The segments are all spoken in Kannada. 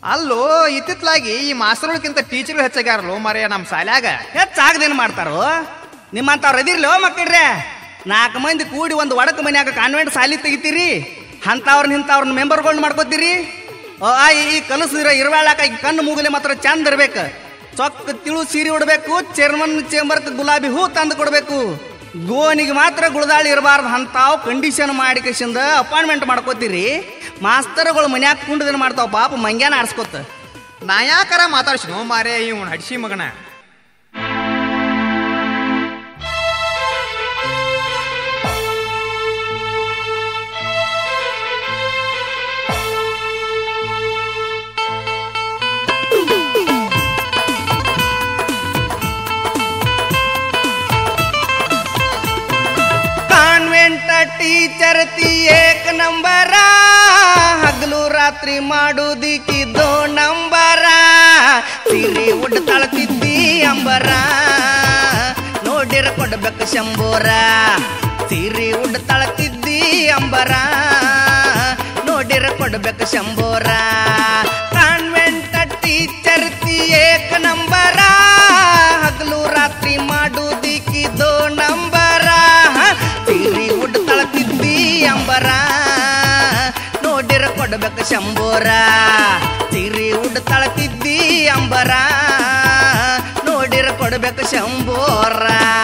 ಅಲ್ಲೋ ಇತ್ತಿತ್ಲಾಗಿ ಈ ಮಾಸ್ತರ್ಗಳಿಗಿಂತ ಟೀಚರ್ ಹೆಚ್ಚಾಗ್ಯಾರಲ್ಲೋ ಮರೆಯ ನಮ್ಮ ಶಾಲ್ಯಾಗ ಹೆಚ್ಚಾಗದೇನು ಮಾಡ್ತಾರೋ ನಿಮ್ಮಂತವ್ರು ಅದಿರ್ಲೋ ಮಕ್ಕಳ್ರೆ ನಾಲ್ಕು ಮಂದಿ ಕೂಡಿ ಒಂದು ಒಡಕ ಮನ್ಯಾಗ ಕಾನ್ವೆಂಟ್ ಸಾಲಿ ತೆಗಿತೀರಿ ಅಂಥವ್ರನ್ನ ಇಂಥವ್ರನ್ನ ಮೆಂಬರ್ಗಳನ್ನ ಮಾಡ್ಕೋತೀರಿ ಆ, ಆ, ಈ ಈ ಕಲಸಿದ್ರ ಇರವಾಳಕ ಈ ಕಣ್ಣು ಮೂಗಲೆ ಮಾತ್ರ ಚಂದ ಇರ್ಬೇಕು ಚೊಕ್ಕ ತಿಳು ಸೀರೆ ಉಡ್ಬೇಕು ಚೇರ್ಮನ್ ಚೇಂಬರ್ಕ್ ಗುಲಾಬಿ ಹೂ ತಂದು ಕೊಡ್ಬೇಕು ಗೋನಿಗೆ ಮಾತ್ರ ಗುಳದಾಳಿ ಇರಬಾರ್ದು ಅಂತಾವ್ ಕಂಡೀಷನ್ ಮಾಡಿ ಕಸಿಂದ ಅಪಾಯಿಂಟ್ಮೆಂಟ್ ಮಾಡ್ಕೋತೀರಿ ಮಾಸ್ತರ್ಗಳು ಮನ್ಯಾಗ ಕುಂಡದನ್ನ ಮಾಡ್ತಾವ ಪಾಪ ಮಂಗ್ಯಾನ ಆಡ್ಸ್ಕೊತ ನಾ ಯಾಕಾರ ಮಾತಾಡ್ಸಿನೋ ಮಾರೇ ಇವ್ನ ಹಡ್ಸಿ ಮಗನ ಕಾನ್ವೆಂಟ ಟೀಚರ್ ತಿ ಏಕ್ ನಂಬರ ಹಗಲು ರಾತ್ರಿ ಮಾಡುದಿಕ್ಕಿ ದೋ ನಂಬರ ಸಿರಿ ಉಡ್ ತಳತಿದ್ದಿ ಅಂಬರ ನೋಡಿರ ಕೊಡ್ಬೇಕು ಶಂಬೋರ ಸಿರಿ ಉಡ್ ತಳತಿದ್ದಿ ಅಂಬರ ನೋಡಿರ ಕೊಡ್ಬೇಕು ಶಂಬೋರ ಕಾನ್ವೆಂಟ ಟೀಚರ್ ತಿ ಏಕ್ ನಂಬರ ಹಗಲು ರಾತ್ರಿ ಮಾಡುದಿಕ್ಕಿ ದೋ ನಂಬರ ಸಿರಿ ಉಡ್ ತಳತಿದ್ದಿ ಅಂಬರ ನೋಡಿರ ಕೊಡ್ಬೇಕು ಶಂಬೋರ ಸಿರಿ ಉಡ್ ತಳತಿದ್ದಿ ಅಂಬರ ನೋಡಿರ ಕೊಡ್ಬೇಕು ಶಂಬೋರ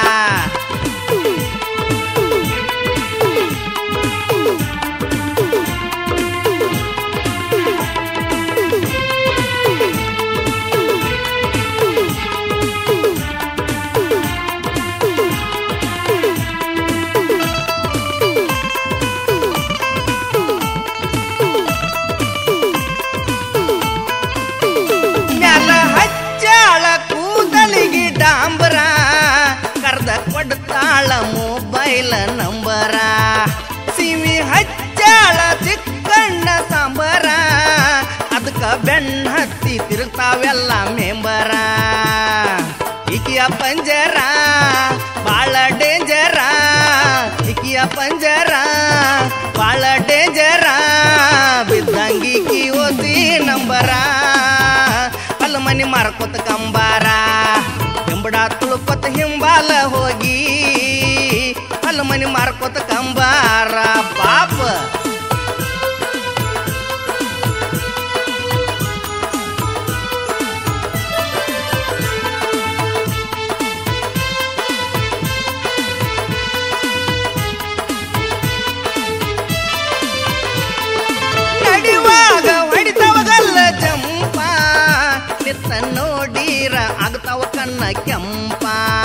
ಮ್ಯಾಲ ಹಚ್ಚಾಳ ಕೂದಲಿಗೆ ಡಾಂಬರ ಕರ್ದ ಕೊಡ್ತಾಳ ಮೊಬೈಲ್ ನಂಬರ ಸಿವಿ ಹಚ್ಚಾಳ ಚಿಕ್ಕಣ್ಣ ಸಾಂಬರ ಅದಕ್ಕ ಬೆಣ್ಣ ಹತ್ತಿ ತಿರುಗ್ತಾವೆಲ್ಲ ಮೆಂಬರ ಇಕಿಯ ಪಂಜರ ಬಾಳ ಡೇಂಜರ ಇಕಿಯ ಪಂಜರ ಬಾಳ ಡೇಂಜರ ಬಿದ್ದಂಗಿ ಕಿ ಓದಿ ನಂಬರ ಅಲ್ಲ ಮನಿ ಮಾರ್ಕೊತ ಕಂಬಾರ ಹಿಂಬಡ ತುಳುಕೊತ ಹಿಂಬಾಲ ಹೋಗಿ ಅಲ್ಲ ಮನಿ ಮಾರ್ಕೊತ ಕಂಬಾರ ಪಾಪ ನಡಿವಾಗ ಹೊಡಿತವಗಲ್ಲ ಜಂಪ ನಿತ್ತ ನೋಡೀರ ಆಗ್ತಾವ ಕಣ್ಣ ಕೆಂಪ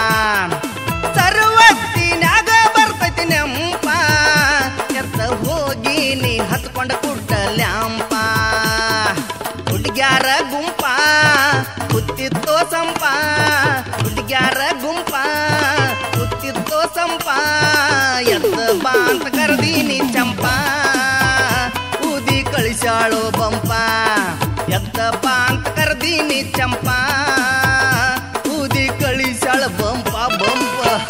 ಸರ್ವತ್ತಿನಾಗ ಬರ್ತೈತಿ ನೆಂಪ ಎತ್ತ ಹೋಗಿ ನೀ ಹತ್ಕೊಂಡ ಕುಡ್ಡ ಲ್ಯಾಂಪ ಹುಡುಗ್ಯಾರ ಗುಂಪ ಕುತ್ತಿತ್ತೋ ಸಂಪ ಹುಡುಗ್ಯಾರ ಗುಂಪ ಕುತ್ತಿತ್ತೋ ಸಂಪ ಎದ್ದ ಬಾ ಅಂತ ಕರ್ದೀನಿ ಚಂಪ ಊದಿ ಕಳಿಸಾಳೋ ಬಂಪ ಎದ್ದಪ್ಪ ಅಂತ ಕರ್ದೀನಿ ಚಂಪ ಊದಿ ಕಳಿಸಾಳ ಬಂಪ ಬಂಪ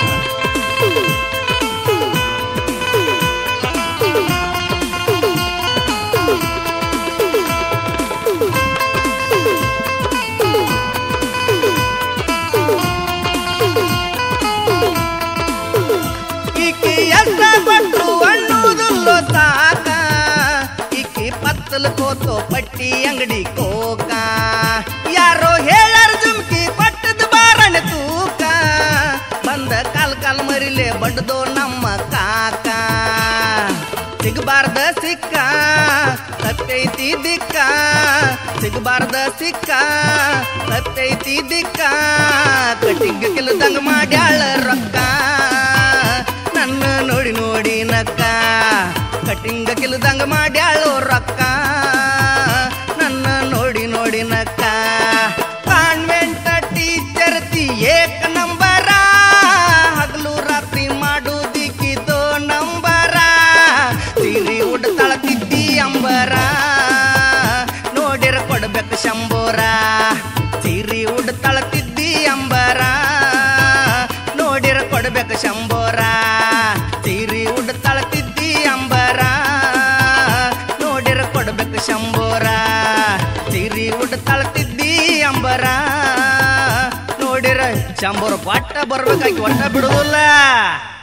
ಈಕಿ ಎಷ್ಟ ಕೊಟ್ರು ಅನ್ನುವುದಿಲ್ಲೋ ಸಾಕ ಈಕಿ ಪತ್ತಲು ಕೋತೋ ಪಟ್ಟಿ ಅಂಗಡಿ ಕೋಕ ಯಾರೋ ಹೇಳಾರ ಜುಮ್ಕಿ ಪಟ್ಟದ ಬಾರಣ ತೂಕ ಬಂದ ಕಾಲ್ ಕಾಲ್ ಮರಿಲೆ ಬಡ್ದೋ ನಮ್ಮ ಕಾಕ ಸಿಗಬಾರ್ದ ಸಿಕ್ಕ ಸತ್ತೈತಿ ದಿಕ್ಕ ಸಿಗಬಾರ್ದ ಸಿಕ್ಕ ಸತ್ತೈತಿ ದಿಕ್ಕ ಕಟಿಂಗ್ ಕೆಲದಂಗ ಮಾಡ್ಯಾಳ ರೊಕ್ಕ ನನ್ನ ನೋಡಿ ನೋಡಿ ನಕ್ಕ ಕಟಿಂಗ ಕಿಲ್ದಂಗ ಮಾಡ್ಯಾಳೋ ರೊಕ್ಕ ನನ್ನ ನೋಡಿ ನೋಡಿ ನಕ್ಕ ಕಾನ್ವೆಂಟ ಟೀಚರ್ ತಿ ಏಕ ನಂಬರ ಹಗಲು ರಾತ್ರಿ ಮಾಡುದಿಕ್ಕಿದೋ ನಂಬರ ಸಿರಿ ಉಡ್ತಾಳ ತಿದ್ದಿ ಅಂಬರ ನೋಡಿರ ಕೊಡ್ಬೇಕು ಶಂಬೋರ ಸಿರಿ ಉಡ್ತಾಳ ತಿದ್ದಿ ಅಂಬರ ನೋಡಿರ ಕೊಡ್ಬೇಕು ಶಂಬೋರ ಸೀರಿ ಉಡ್ತಾಳ ತಿದ್ದಿ ಅಂಬರ ನೋಡಿರ ಕೊಡ್ಬೇಕು ಶಂಬೋರ ಸೀರಿ ತಳ್ತಿದ್ದಿ ಅಂಬರ ನೋಡಿರ ಶಂಬರ್ ಪಟ್ಟ ಬರ್ಬೇಕಾಗಿ ಒಟ್ಟ ಬಿಡುದಿಲ್ಲ